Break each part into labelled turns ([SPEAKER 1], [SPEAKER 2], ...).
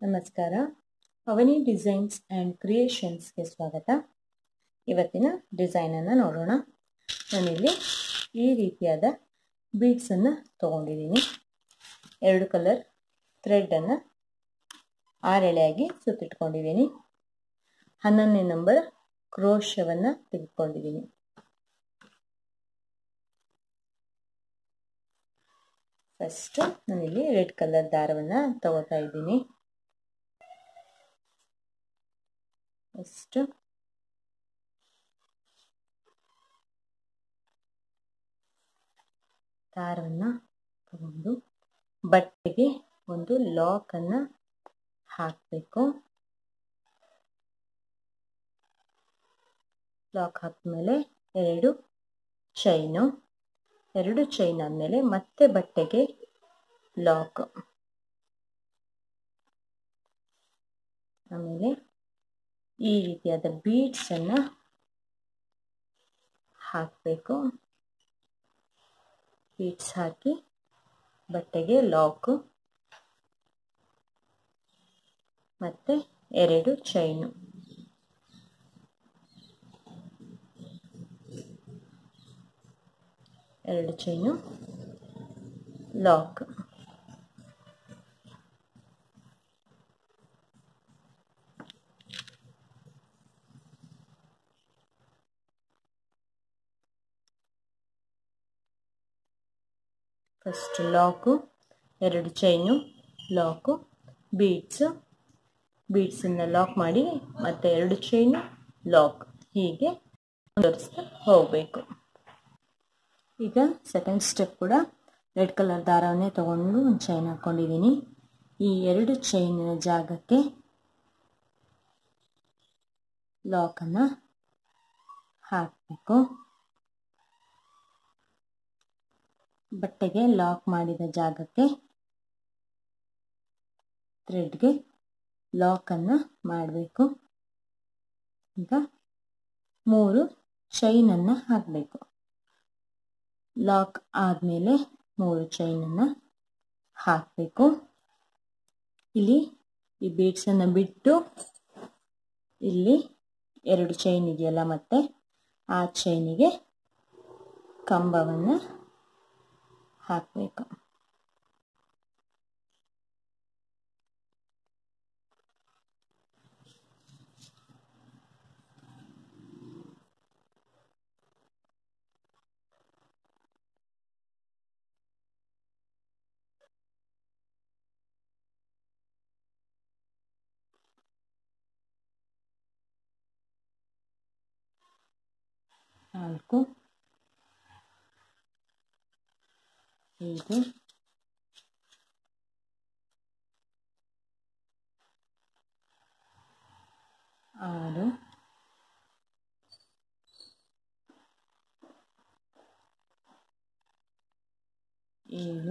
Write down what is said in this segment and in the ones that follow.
[SPEAKER 1] ನಮಸ್ಕಾರ ಅವನಿ designs and ಕ್ರಿಯೇಷನ್ಸ್ಗೆ ಸ್ವಾಗತ ಇವತ್ತಿನ ಡಿಸೈನನ್ನು ನೋಡೋಣ ನಾನಿಲ್ಲಿ ಈ ರೀತಿಯಾದ ಬೀಡ್ಸನ್ನು ತೊಗೊಂಡಿದ್ದೀನಿ ಎರಡು ಕಲರ್ ಥ್ರೆಡನ್ನು ಆರೆಳೆಯಾಗಿ ಸುತ್ತಿಟ್ಕೊಂಡಿದ್ದೀನಿ ಹನ್ನೊಂದನೇ ನಂಬರ್ ಕ್ರೋಶವನ್ನು ತೆಗೆದುಕೊಂಡಿದ್ದೀನಿ ಫಸ್ಟ್ ನಾನಿಲ್ಲಿ ರೆಡ್ ಕಲರ್ ದಾರವನ್ನು ತಗೋತಾ ಇದ್ದೀನಿ ಫಸ್ಟ್ ದಾರವನ್ನು ತಗೊಂಡು ಬಟ್ಟೆಗೆ ಒಂದು ಲಾಕನ್ನು ಹಾಕಬೇಕು ಲಾಕ್ ಹಾಕಿದ್ಮೇಲೆ ಎರಡು ಚೈನು ಎರಡು ಚೈನ್ ಆದಮೇಲೆ ಮತ್ತೆ ಬಟ್ಟೆಗೆ ಲಾಕ್ ಆಮೇಲೆ ಈ ರೀತಿಯಾದ ಬೀಡ್ಸನ್ನು ಹಾಕಬೇಕು ಬೀಡ್ಸ್ ಹಾಕಿ ಬಟ್ಟೆಗೆ ಲಾಕು ಮತ್ತು ಎರಡು ಚೈನು ಎರಡು ಚೈನು ಲಾಕ್ ಫಸ್ಟ್ ಲಾಕು ಎರಡು ಚೈನು ಲಾಕು ಬೀಡ್ಸು ಬೀಡ್ಸನ್ನು ಲಾಕ್ ಮಾಡಿ ಮತ್ತು ಎರಡು ಚೈನು ಲಾಕ್ ಹೀಗೆ ಮುಂದುವರಿಸ್ತಾ ಹೋಗಬೇಕು ಈಗ ಸೆಕೆಂಡ್ ಸ್ಟೆಪ್ ಕೂಡ ರೆಡ್ ಕಲರ್ ದಾರವನ್ನೇ ತೊಗೊಂಡು ಒಂದು ಚೈನ್ ಹಾಕ್ಕೊಂಡಿದ್ದೀನಿ ಈ ಎರಡು ಚೈನಿನ ಜಾಗಕ್ಕೆ ಲಾಕನ್ನು ಹಾಕಬೇಕು ಬಟ್ಟೆಗೆ ಲಾಕ್ ಮಾಡಿದ ಜಾಗಕ್ಕೆ ಥ್ರೆಡ್ಗೆ ಲಾಕನ್ನು ಮಾಡಬೇಕು ಈಗ ಮೂರು ಚೈನನ್ನು ಹಾಕಬೇಕು ಲಾಕ್ ಆದಮೇಲೆ ಮೂರು ಚೈನನ್ನು ಹಾಕಬೇಕು ಇಲ್ಲಿ ಈ ಬೀಡ್ಸನ್ನು ಬಿಟ್ಟು ಇಲ್ಲಿ ಎರಡು ಚೈನ್ ಇದೆಯಲ್ಲ ಮತ್ತೆ ಆ ಚೈನಿಗೆ ಕಂಬವನ್ನು ಹಾಕಬೇಕು ನಾಲ್ಕು ಐದು ಆರು ಏಳು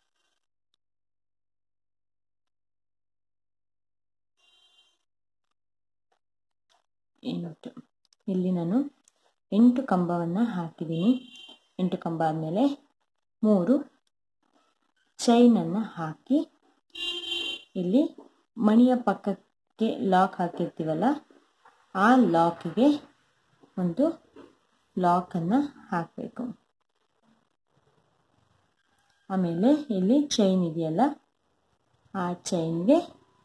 [SPEAKER 1] ಎಂಟು ಇಲ್ಲಿ ನಾನು ಎಂಟು ಕಂಬವನ್ನು ಹಾಕಿದ್ದೀನಿ ಎಂಟು ಕಂಬ ಆದಮೇಲೆ ಮೂರು ಚೈನನ್ನು ಹಾಕಿ ಇಲ್ಲಿ ಮಣಿಯ ಪಕ್ಕಕ್ಕೆ ಲಾಕ್ ಹಾಕಿರ್ತೀವಲ್ಲ ಆ ಲಾಕಿಗೆ ಒಂದು ಲಾಕನ್ನು ಹಾಕಬೇಕು ಆಮೇಲೆ ಇಲ್ಲಿ ಚೈನ್ ಇದೆಯಲ್ಲ ಆ ಚೈನ್ಗೆ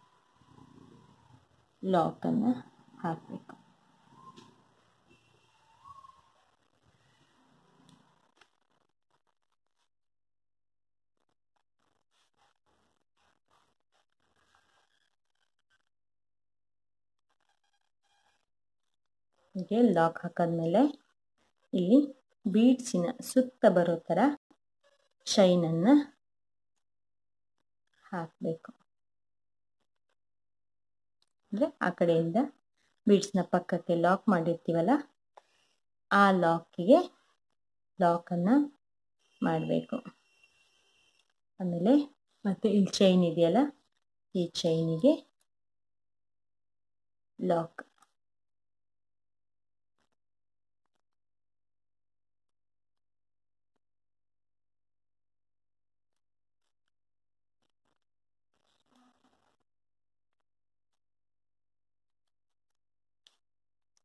[SPEAKER 1] ಲಾಕನ್ನು ಹಾಕಬೇಕು ಹೀಗೆ ಲಾಕ್ ಹಾಕಾದ್ಮೇಲೆ ಇಲ್ಲಿ ಬೀಡ್ಸಿನ ಸುತ್ತ ಬರೋ ಥರ ಚೈನನ್ನು ಹಾಕಬೇಕು ಅಂದರೆ ಆ ಕಡೆಯಿಂದ ಬೀಡ್ಸ್ನ ಪಕ್ಕಕ್ಕೆ ಲಾಕ್ ಮಾಡಿರ್ತೀವಲ್ಲ ಆ ಲಾಕಿಗೆ ಲಾಕನ್ನು ಮಾಡಬೇಕು ಆಮೇಲೆ ಮತ್ತೆ ಇಲ್ಲಿ ಚೈನ್ ಇದೆಯಲ್ಲ ಈ ಚೈನಿಗೆ ಲಾಕ್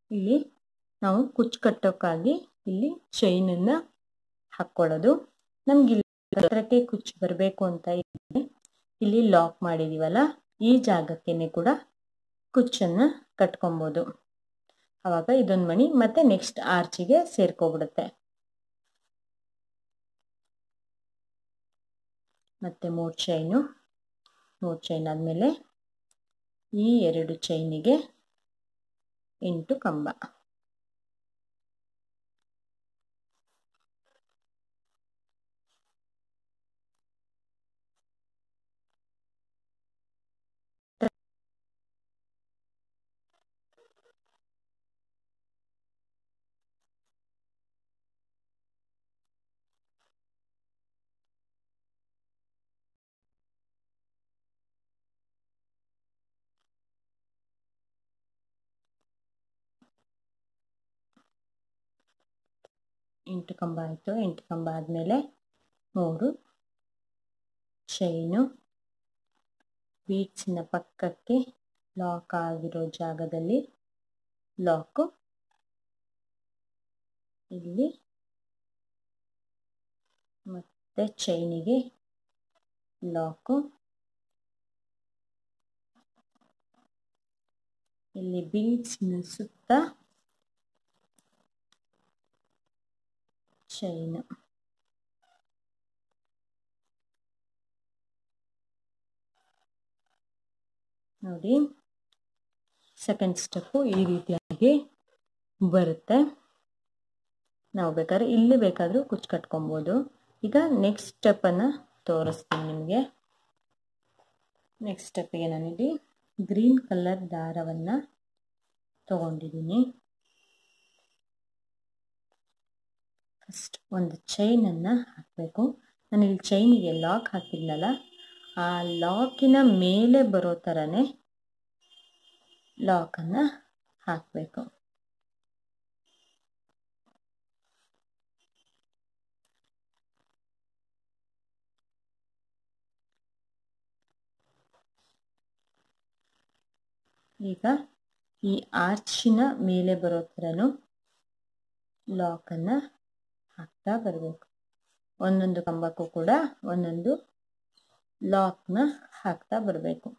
[SPEAKER 1] ಇಲ್ಲಿ ನಾವು ಕುಚ್ಚು ಕಟ್ಟೋಕ್ಕಾಗಿ ಇಲ್ಲಿ ಚೈನನ್ನು ಹಾಕ್ಕೊಳ್ಳೋದು ನಮ್ಗೆ ಇಲ್ಲಿ ಹತ್ರಕ್ಕೆ ಕುಚ್ಚು ಬರಬೇಕು ಅಂತ ಇದೆ ಇಲ್ಲಿ ಲಾಕ್ ಮಾಡಿದೀವಲ್ಲ ಈ ಜಾಗಕ್ಕೇನೆ ಕೂಡ ಕುಚ್ಚನ್ನು ಕಟ್ಕೊಬೋದು ಆವಾಗ ಇದೊಂದು ಮಣಿ ಮತ್ತೆ ನೆಕ್ಸ್ಟ್ ಆರ್ಚಿಗೆ ಸೇರ್ಕೊಬಿಡುತ್ತೆ ಮತ್ತೆ ಮೂರು ಚೈನು ಮೂರು ಚೈನ್ ಆದಮೇಲೆ ಈ ಎರಡು ಚೈನಿಗೆ ಎಂಟು ಕಂಬ ಎಂಟು ಕಂಬ ಆಯಿತು ಎಂಟು ಕಂಬ ಆದಮೇಲೆ ಮೂರು ಚೈನು ಬೀಡ್ಸಿನ ಪಕ್ಕಕ್ಕೆ ಲಾಕ್ ಆಗಿರೋ ಜಾಗದಲ್ಲಿ ಲಾಕು ಇಲ್ಲಿ ಮತ್ತೆ ಚೈನಿಗೆ ಲಾಕು ಇಲ್ಲಿ ಬೀಡ್ಸಿನ ಸುತ್ತ ಚೈನು ನೋಡಿ ಸೆಕೆಂಡ್ ಸ್ಟೆಪ್ಪು ಈ ರೀತಿಯಾಗಿ ಬರುತ್ತೆ ನಾವು ಬೇಕಾದ್ರೆ ಇಲ್ಲಿ ಬೇಕಾದರೂ ಕುಚ್ಚು ಕಟ್ಕೊಬೋದು ಈಗ ನೆಕ್ಸ್ಟ್ ಸ್ಟೆಪ್ಪನ್ನು ತೋರಿಸ್ತೀನಿ ನಿಮಗೆ ನೆಕ್ಸ್ಟ್ ಸ್ಟೆಪ್ಪಿಗೆ ನಾನಿಲ್ಲಿ ಗ್ರೀನ್ ಕಲರ್ ದಾರವನ್ನು ತಗೊಂಡಿದ್ದೀನಿ ಫಸ್ಟ್ ಒಂದು ಚೈನನ್ನು ಹಾಕಬೇಕು ನಾನು ಇಲ್ಲಿ ಚೈನಿಗೆ ಲಾಕ್ ಹಾಕಿದ್ನಲ್ಲ ಆ ಲಾಕಿನ ಮೇಲೆ ಬರೋ ಥರನೇ ಲಾಕನ್ನು ಹಾಕಬೇಕು ಈಗ ಈ ಆರ್ಚಿನ ಮೇಲೆ ಬರೋ ಥರನೂ ಲಾಕನ್ನು ಹಾಕ್ತಾ ಬರಬೇಕು ಒಂದೊಂದು ಕಂಬಕ್ಕೂ ಕೂಡ ಒಂದೊಂದು ಲಾಕ್ನ ಹಾಕ್ತಾ ಬರಬೇಕು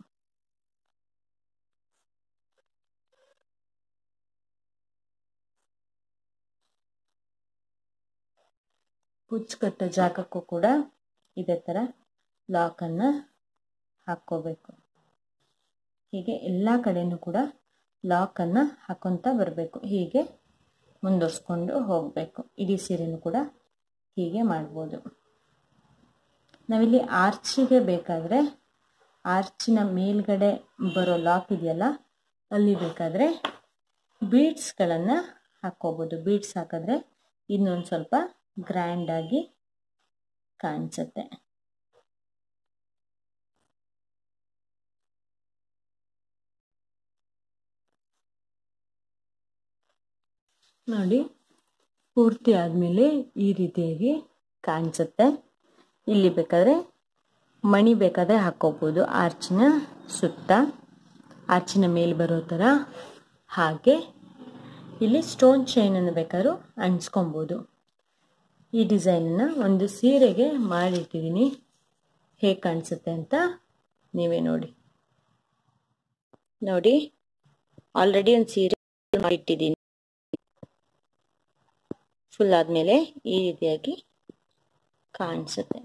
[SPEAKER 1] ಕುಚ್ಚು ಕಟ್ಟೋ ಜಾಗಕ್ಕೂ ಕೂಡ ಇದೇ ಥರ ಲಾಕನ್ನು ಹಾಕ್ಕೋಬೇಕು ಹೀಗೆ ಎಲ್ಲ ಕಡೆಯೂ ಕೂಡ ಲಾಕನ್ನು ಹಾಕೊತಾ ಬರಬೇಕು ಹೀಗೆ ಮುಂದುವರ್ಸ್ಕೊಂಡು ಹೋಗಬೇಕು ಇಡೀ ಸೀರೆನೂ ಕೂಡ ಹೀಗೆ ಮಾಡ್ಬೋದು ನಾವಿಲ್ಲಿ ಆರ್ಚಿಗೆ ಬೇಕಾದರೆ ಆರ್ಚಿನ ಮೇಲ್ಗಡೆ ಬರೋ ಲಾಕ್ ಇದೆಯಲ್ಲ ಅಲ್ಲಿ ಬೇಕಾದರೆ ಬೀಡ್ಸ್ಗಳನ್ನು ಹಾಕ್ಕೋಬೋದು ಬೀಡ್ಸ್ ಹಾಕಿದ್ರೆ ಇನ್ನೊಂದು ಸ್ವಲ್ಪ ಗ್ರ್ಯಾಂಡಾಗಿ ಕಾಣಿಸುತ್ತೆ ನೋಡಿ ಪೂರ್ತಿ ಆದಮೇಲೆ ಈ ರೀತಿಯಾಗಿ ಕಾಣಿಸುತ್ತೆ ಇಲ್ಲಿ ಬೇಕಾದರೆ ಮಣಿ ಬೇಕಾದರೆ ಹಾಕ್ಕೋಬೋದು ಆರ್ಚಿನ ಸುತ್ತ ಆರ್ಚಿನ ಮೇಲೆ ಬರೋ ಥರ ಹಾಗೆ ಇಲ್ಲಿ ಸ್ಟೋನ್ ಚೈನನ್ನು ಬೇಕಾದ್ರೂ ಅಂಟಿಸ್ಕೊಬೋದು ಈ ಡಿಸೈನನ್ನು ಒಂದು ಸೀರೆಗೆ ಮಾಡಿಟ್ಟಿದ್ದೀನಿ ಹೇಗೆ ಕಾಣಿಸುತ್ತೆ ಅಂತ ನೀವೇ ನೋಡಿ ನೋಡಿ ಆಲ್ರೆಡಿ ಒಂದು ಸೀರೆ ಮಾಡಿಟ್ಟಿದ್ದೀನಿ ಫುಲ್ ಆದಮೇಲೆ ಈ ರೀತಿಯಾಗಿ ಕಾಣಿಸುತ್ತೆ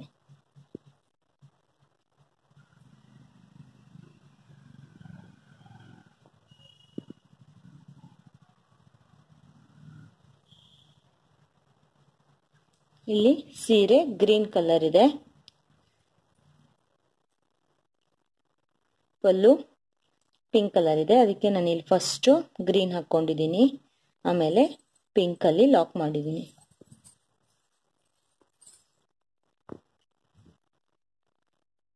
[SPEAKER 1] ಇಲ್ಲಿ ಸೀರೆ ಗ್ರೀನ್ ಕಲರ್ ಇದೆ ಪಲ್ಲು ಪಿಂಕ್ ಕಲರ್ ಇದೆ ಅದಕ್ಕೆ ನಾನು ಇಲ್ಲಿ ಫಸ್ಟು ಗ್ರೀನ್ ಹಾಕ್ಕೊಂಡಿದ್ದೀನಿ ಆಮೇಲೆ ಪಿಂಕಲ್ಲಿ ಲಾಕ್ ಮಾಡಿದ್ದೀನಿ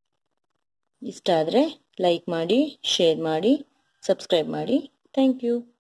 [SPEAKER 1] ಇಷ್ಟ ಆದರೆ ಲೈಕ್ ಮಾಡಿ ಶೇರ್ ಮಾಡಿ ಸಬ್ಸ್ಕ್ರೈಬ್ ಮಾಡಿ ಥ್ಯಾಂಕ್ ಯು